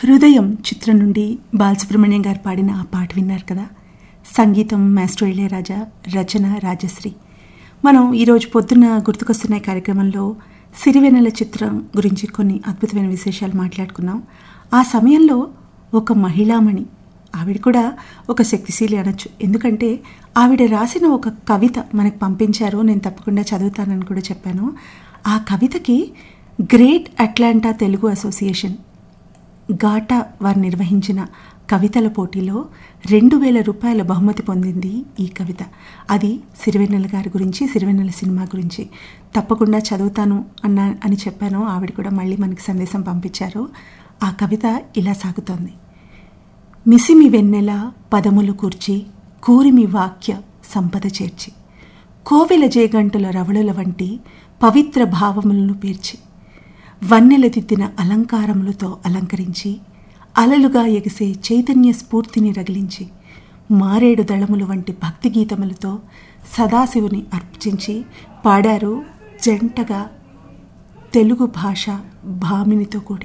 హృదయం చిత్రం నుండి బాలసుబ్రహ్మణ్యం గారు పాడిన ఆ పాట విన్నారు కదా సంగీతం మాస్టర్ ఇళయరాజా రచన రాజశ్రీ మనం ఈరోజు పొద్దున్న గుర్తుకొస్తున్న ఈ కార్యక్రమంలో సిరివెన్నెల చిత్రం గురించి కొన్ని అద్భుతమైన విశేషాలు మాట్లాడుకున్నాం ఆ సమయంలో ఒక మహిళామణి ఆవిడ కూడా ఒక శక్తిశీలి అనొచ్చు ఎందుకంటే ఆవిడ రాసిన ఒక కవిత మనకు పంపించారు నేను తప్పకుండా చదువుతానని కూడా చెప్పాను ఆ కవితకి great Atlanta Telugu association GATA వారు నిర్వహించిన కవితల పోటీలో రెండు వేల రూపాయల బహుమతి పొందింది ఈ కవిత అది సిరివెన్నెల గారి గురించి సిరివెన్నెల సినిమా గురించి తప్పకుండా చదువుతాను అన్న అని చెప్పాను ఆవిడ కూడా మళ్ళీ మనకి సందేశం పంపించారు ఆ కవిత ఇలా సాగుతోంది మిసిమి వెన్నెల పదములు కూర్చి కూరిమి వాక్య సంపద చేర్చి కోవెల జేగంటుల రవళుల వంటి పవిత్ర భావములను పేర్చి వన్నెల దిద్దిన అలంకారములతో అలంకరించి అలలుగా ఎగిసే చైతన్య స్ఫూర్తిని రగిలించి మారేడు దళములు వంటి భక్తి గీతములతో సదాశివుని అర్పించి పాడారు జంటగా తెలుగు భాష భామినితో కూడి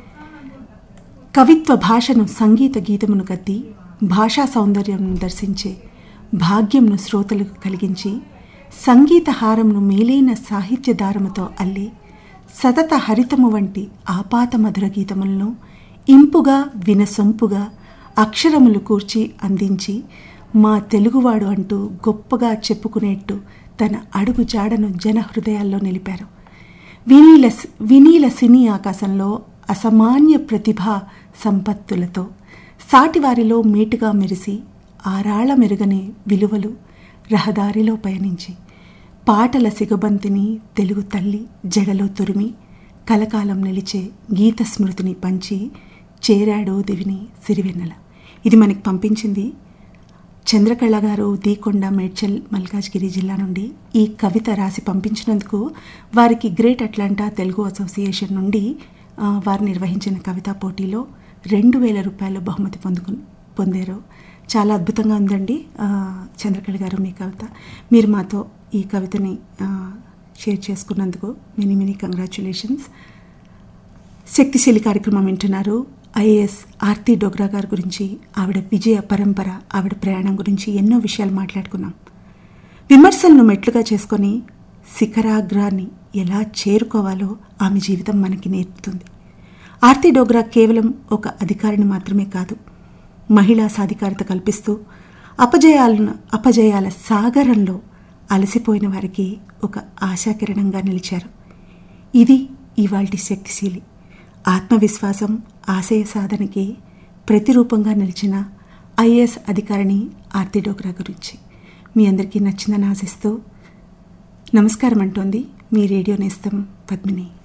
కవిత్వ భాషను సంగీత గీతమును కత్తి భాషా సౌందర్యంను దర్శించే భాగ్యంను శ్రోతలకు కలిగించి సంగీత హారంను మేలైన సాహిత్య దారముతో అల్లి సతత హరితము వంటి ఆపాత మధుర గీతములను ఇంపుగా వినసొంపుగా అక్షరములు కూర్చి అందించి మా తెలుగువాడు అంటూ గొప్పగా చెప్పుకునేట్టు తన అడుగు జాడను జన హృదయాల్లో నిలిపారు వినీల వినీల సినీ ఆకాశంలో అసామాన్య ప్రతిభా సంపత్తులతో సాటివారిలో మేటుగా మెరిసి ఆరాళ మెరుగనే విలువలు రహదారిలో పయనించి పాటల సిగబంతిని తెలుగు తల్లి జడలో తురిమి కలకాలం నిలిచే గీత స్మృతిని పంచి చేరాడో దివిని సిరివెన్నెల ఇది మనకి పంపించింది చంద్రకళ గారు దీకొండ మేడ్చల్ మల్కాజ్గిరి జిల్లా నుండి ఈ కవిత రాసి పంపించినందుకు వారికి గ్రేట్ అట్లాంటా తెలుగు అసోసియేషన్ నుండి వారు నిర్వహించిన కవితా పోటీలో రెండు వేల రూపాయల బహుమతి పొందుకు పొందారు చాలా అద్భుతంగా ఉందండి చంద్రకళ గారు మీ కవిత మీరు మాతో ఈ కవితని షేర్ చేసుకున్నందుకు మెనీ మెనీ కంగ్రాచులేషన్స్ శక్తిశీలి కార్యక్రమం వింటున్నారు ఐఏఎస్ ఆర్తి డోగ్రా గారి గురించి ఆవిడ విజయ పరంపర ఆవిడ ప్రయాణం గురించి ఎన్నో విషయాలు మాట్లాడుకున్నాం విమర్శలను మెట్లుగా చేసుకొని శిఖరాగ్రాన్ని ఎలా చేరుకోవాలో ఆమె జీవితం మనకి నేర్పుతుంది ఆర్తి డోగ్రా కేవలం ఒక అధికారిని మాత్రమే కాదు మహిళా సాధికారత కల్పిస్తూ అపజయాలను అపజయాల సాగరంలో అలసిపోయిన వారికి ఒక ఆశాకిరణంగా నిలిచారు ఇది ఇవాల్టి శక్తిశీలి ఆత్మవిశ్వాసం ఆశయ సాధనకి ప్రతిరూపంగా నిలిచిన ఐఏఎస్ అధికారిని ఆర్తి డోగ్రా గురించి మీ అందరికీ నచ్చిందని ఆశిస్తూ నమస్కారం అంటోంది మీ రేడియో నేస్తం పద్మిని